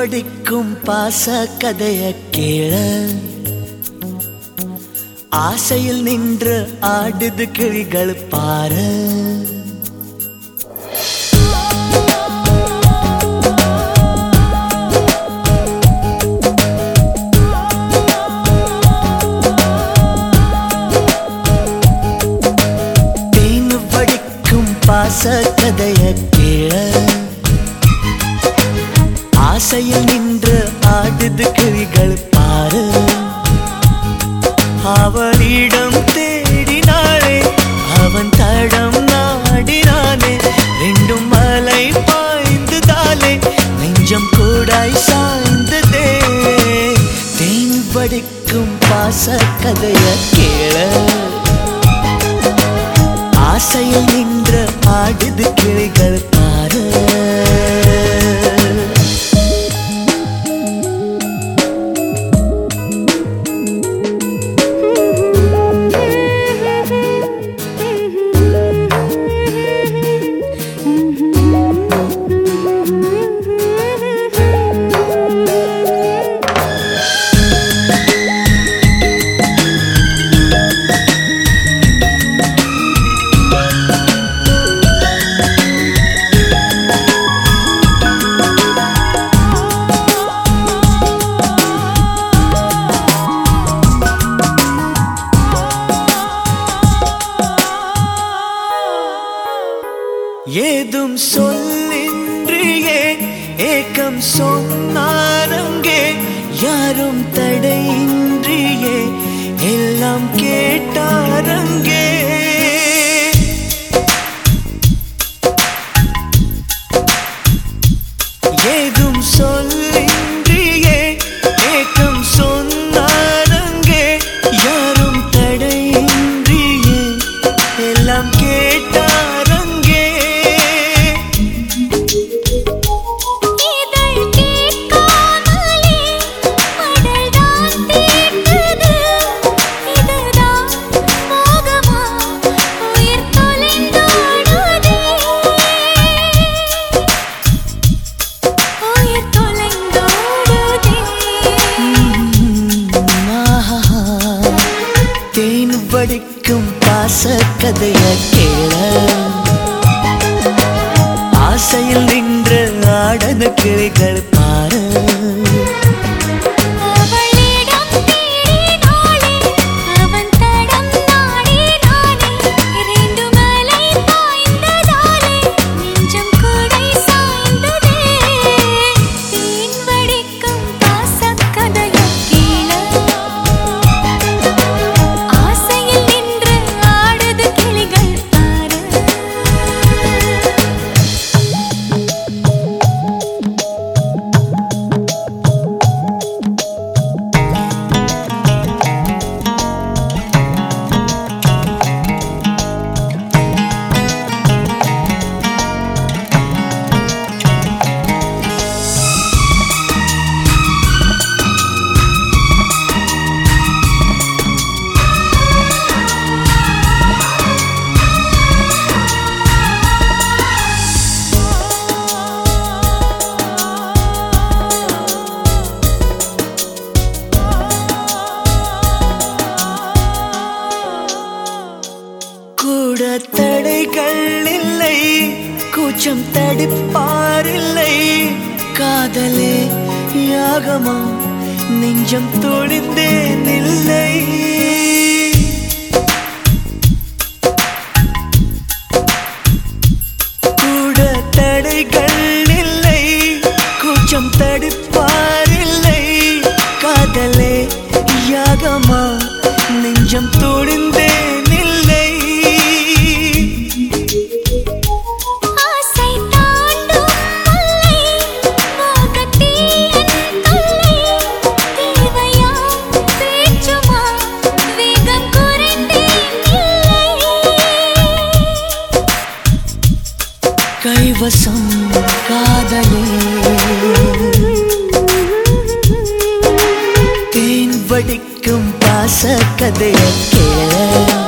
வடிக்கும் பாச கதைய கேள ஆசையில் நின்று ஆடுது கிளிகள் பாரு தேன் வடிக்கும் பாச கதைய கேள ஆசையில் நின்று ஆடுது கிளிகள் பாரு அவளிடம் தேடினாளே அவன் தடம் நாடினானே ரெண்டும் மலை பாய்ந்ததாலே நெஞ்சம் கூடாய் சாய்ந்ததே தேன் வடிக்கும் பாச கதைய கேள ஆசையில் நின்று ஆடுது கிளிகள் பாரு ஏதும் சொல்லின்றியே ஏக்கம் சொன்னாரங்கே யாரும் தடையின்றியே எல்லாம் கேட்டாரங்கே ஏதும் சொல்லின்றியே ஏக்கம் சொன்னாரங்கே யாரும் தடையின்றியே எல்லாம் கேட்டாரங்கே இதழ் கேட்காமலே மடல்தான் தீர்த்தது இதுதான் மோகமா உயிர் தொலைந்தோடுதே உயிர் தொலைந்தோடுதே ஆஹா, தேன் வடிக்கும் பாச கதைய கேள ஆசையில் நின்று ஆடன கிளிகள் பாரு அவளிடம் தேடினாளே அவன் தடம் நாடினானே இரண்டு மலை பாய்ந்ததாலே நெஞ்சம் கூடை சாய்ந்ததே தேன் வடிக்கும் பாசக் கதையைக் கேள ஆசையில் நின்று ஆடுது கிளிகள் பாரு கூட தடைகள் இல்லை கூச்சம் தடுப்பாரில்லை காதலே யாகமா நெஞ்சம் துணிந்தேன் இல்லை கூட தடைகள் இல்லை கூச்சம் தடுப்பாரில்லை காதலே யாகமா நெஞ்சம் துணிந்தேன் இல்லை ஆசை தாண்டும் முல்லை மோகத்தீயன் தொல்லை தேவையா பேச்சுமா வேகம் குறைந்தேன் இல்லை கைவசம் காதலே தேன் வடிக்கும் பாச கதைய கேள